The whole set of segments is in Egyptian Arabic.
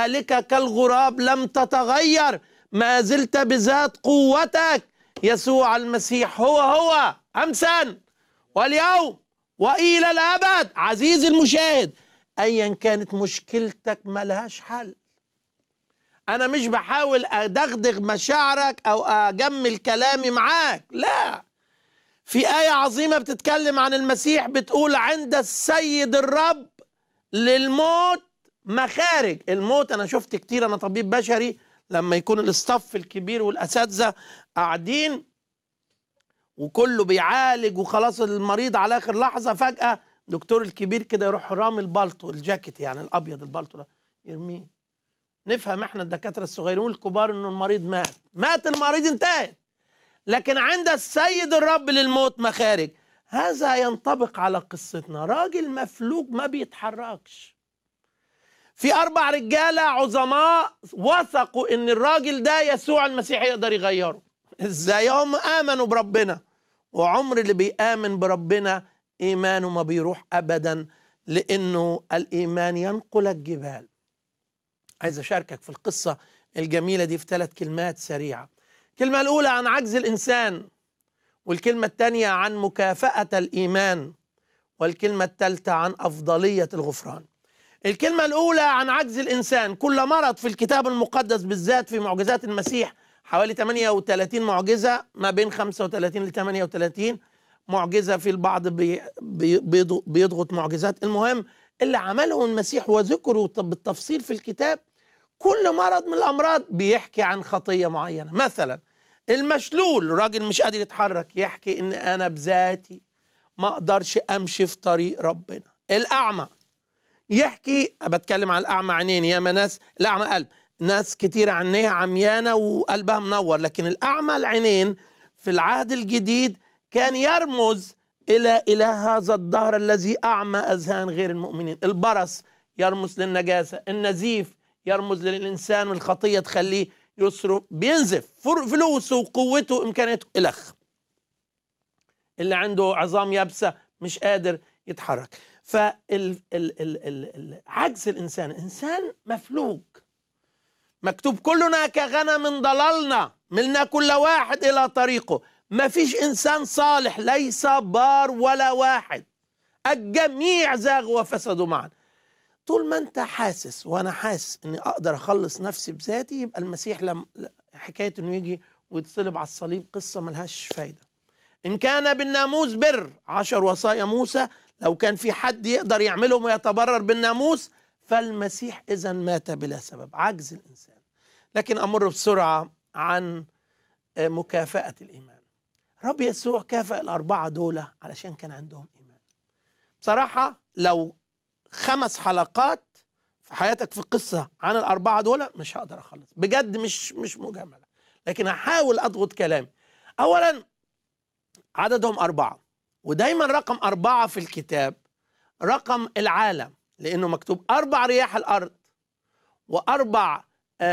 حالك كالغراب لم تتغير ما زلت بذات قوتك يسوع المسيح هو هو امسا واليوم والى الابد عزيزي المشاهد ايا كانت مشكلتك ملهاش حل انا مش بحاول ادغدغ مشاعرك او اجمل كلامي معاك لا في آية عظيمة بتتكلم عن المسيح بتقول عند السيد الرب للموت مخارج الموت أنا شفت كتير أنا طبيب بشري لما يكون الاستاف الكبير والأساتذة قاعدين وكله بيعالج وخلاص المريض على آخر لحظة فجأة دكتور الكبير كده يروح رامي البلطو الجاكيت يعني الأبيض البلطو ده يرميه نفهم احنا الدكاترة الصغيرين والكبار انه المريض مات مات المريض انتهت لكن عند السيد الرب للموت مخارج هذا ينطبق على قصتنا راجل مفلوج ما بيتحركش في اربع رجاله عظماء وثقوا ان الراجل ده يسوع المسيح يقدر يغيره ازاي هم امنوا بربنا وعمر اللي بيامن بربنا ايمانه ما بيروح ابدا لانه الايمان ينقل الجبال عايز اشاركك في القصه الجميله دي في ثلاث كلمات سريعه الكلمة الأولى عن عجز الإنسان والكلمة الثانية عن مكافأة الإيمان والكلمة الثالثة عن أفضلية الغفران الكلمة الأولى عن عجز الإنسان كل مرض في الكتاب المقدس بالذات في معجزات المسيح حوالي 38 معجزة ما بين 35 ل 38 معجزة في البعض بي بي بيضغط معجزات المهم اللي عمله المسيح وذكره بالتفصيل في الكتاب كل مرض من الامراض بيحكي عن خطيه معينه مثلا المشلول راجل مش قادر يتحرك يحكي ان انا بذاتي ما اقدرش امشي في طريق ربنا الاعمى يحكي بتكلم عن الاعمى عينين ياما ناس الاعمى قلب ناس كتير عينيها عميانه وقلبها منور لكن الاعمى العينين في العهد الجديد كان يرمز الى الى هذا الدهر الذي اعمى اذهان غير المؤمنين البرص يرمز للنجاسه النزيف يرمز للإنسان والخطية تخليه يصرف بينزف فلوسه وقوته وإمكانياته إلخ اللي عنده عظام يابسة مش قادر يتحرك فعجز الإنسان إنسان مفلوج مكتوب كلنا كغنم ضللنا ملنا كل واحد إلى طريقه ما فيش إنسان صالح ليس بار ولا واحد الجميع زاغوا وفسدوا معا طول ما انت حاسس وانا حاسس اني اقدر اخلص نفسي بذاتي يبقى المسيح لم حكايه انه يجي ويتصلب على الصليب قصه ملهاش فايده ان كان بالناموس بر عشر وصايا موسى لو كان في حد يقدر يعملهم ويتبرر بالناموس فالمسيح اذا مات بلا سبب عجز الانسان لكن امر بسرعه عن مكافاه الايمان رب يسوع كافأ الاربعه دول علشان كان عندهم ايمان بصراحه لو خمس حلقات في حياتك في قصة عن الأربعة دول مش هقدر أخلص بجد مش مش مجاملة لكن هحاول أضغط كلامي أولا عددهم أربعة ودايما رقم أربعة في الكتاب رقم العالم لأنه مكتوب أربع رياح الأرض وأربع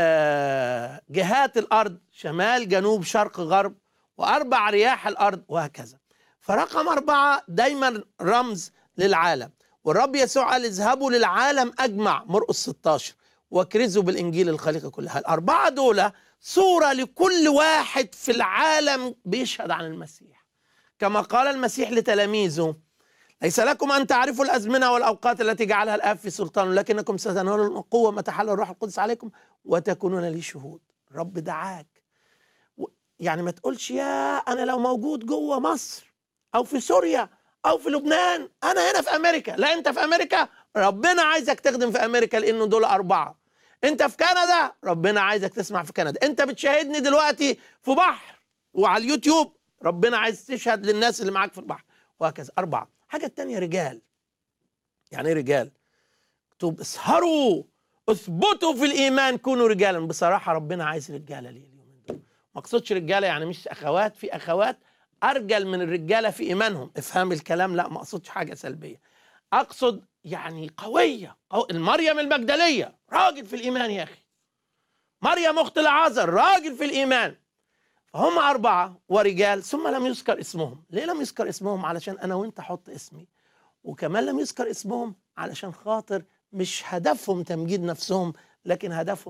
آه جهات الأرض شمال جنوب شرق غرب وأربع رياح الأرض وهكذا فرقم أربعة دايما رمز للعالم والرب يسوع قال اذهبوا للعالم اجمع مرقس 16 واكرزوا بالانجيل الخليقه كلها الاربعه دول صوره لكل واحد في العالم بيشهد عن المسيح كما قال المسيح لتلاميذه ليس لكم ان تعرفوا الازمنه والاوقات التي جعلها الاب في سلطانه لكنكم ستنالون القوه متى حل الروح القدس عليكم وتكونون لي شهود رب دعاك يعني ما تقولش يا انا لو موجود جوه مصر او في سوريا او في لبنان انا هنا في امريكا لا انت في امريكا ربنا عايزك تخدم في امريكا لانه دول اربعه انت في كندا ربنا عايزك تسمع في كندا انت بتشاهدني دلوقتي في بحر وعلى اليوتيوب ربنا عايز تشهد للناس اللي معاك في البحر وهكذا اربعه حاجه التانية رجال يعني ايه رجال مكتوب اسهروا اثبتوا في الايمان كونوا رجالا بصراحه ربنا عايز رجاله ليه اليومين دول ما اقصدش رجاله يعني مش اخوات في اخوات ارجل من الرجاله في ايمانهم افهم الكلام لا ما اقصدش حاجه سلبيه اقصد يعني قويه قو... المريم المجدليه راجل في الايمان يا اخي مريم اخت العازر راجل في الايمان فهم اربعه ورجال ثم لم يذكر اسمهم ليه لم يذكر اسمهم علشان انا وانت حط اسمي وكمان لم يذكر اسمهم علشان خاطر مش هدفهم تمجيد نفسهم لكن هدفهم